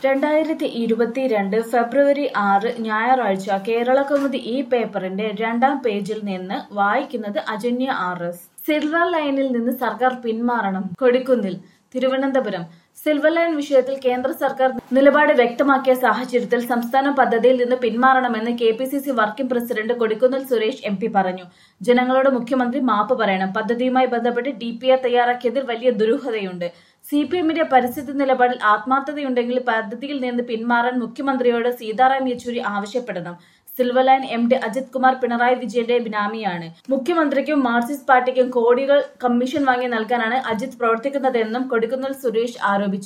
രണ്ടായിരത്തി ഇരുപത്തിരണ്ട് ഫെബ്രുവരി ആറ് ഞായറാഴ്ച കേരളകൗമുദി ഈ പേപ്പറിന്റെ രണ്ടാം പേജിൽ നിന്ന് വായിക്കുന്നത് അജന്യ ആർ എസ് സിൽവർ ലൈനിൽ നിന്ന് സർക്കാർ പിന്മാറണം കൊടിക്കുന്നിൽ തിരുവനന്തപുരം സിൽവർ ലൈൻ വിഷയത്തിൽ കേന്ദ്ര സർക്കാർ നിലപാട് വ്യക്തമാക്കിയ സാഹചര്യത്തിൽ സംസ്ഥാന പദ്ധതിയിൽ നിന്ന് പിന്മാറണമെന്ന് K P C C working president Kodikunnil Suresh M P പറഞ്ഞു ജനങ്ങളോട് മുഖ്യമന്ത്രി മാപ്പ് പറയണം പദ്ധതിയുമായി ബന്ധപ്പെട്ട് ഡി പി ആർ തയ്യാറാക്കിയതിൽ വലിയ ദുരൂഹതയുണ്ട് സി പി എമ്മിന്റെ പരിസ്ഥിതി നിലപാടിൽ ആത്മാർത്ഥതയുണ്ടെങ്കിൽ പദ്ധതിയിൽ നിന്ന് പിന്മാറാൻ മുഖ്യമന്ത്രിയോട് സീതാറാം യെച്ചൂരി ആവശ്യപ്പെടണം silver line M D Ajith Kumar Pinarayi വിജയന്റെ ബിനാമിയാണ് മുഖ്യമന്ത്രിക്കും മാർക്സിസ്റ്റ് പാർട്ടിക്കും കോടികൾ കമ്മീഷൻ വാങ്ങി നൽകാനാണ് അജിത് പ്രവർത്തിക്കുന്നതെന്നും കൊടിക്കുന്നിൽ സുരേഷ് ആരോപിച്ചു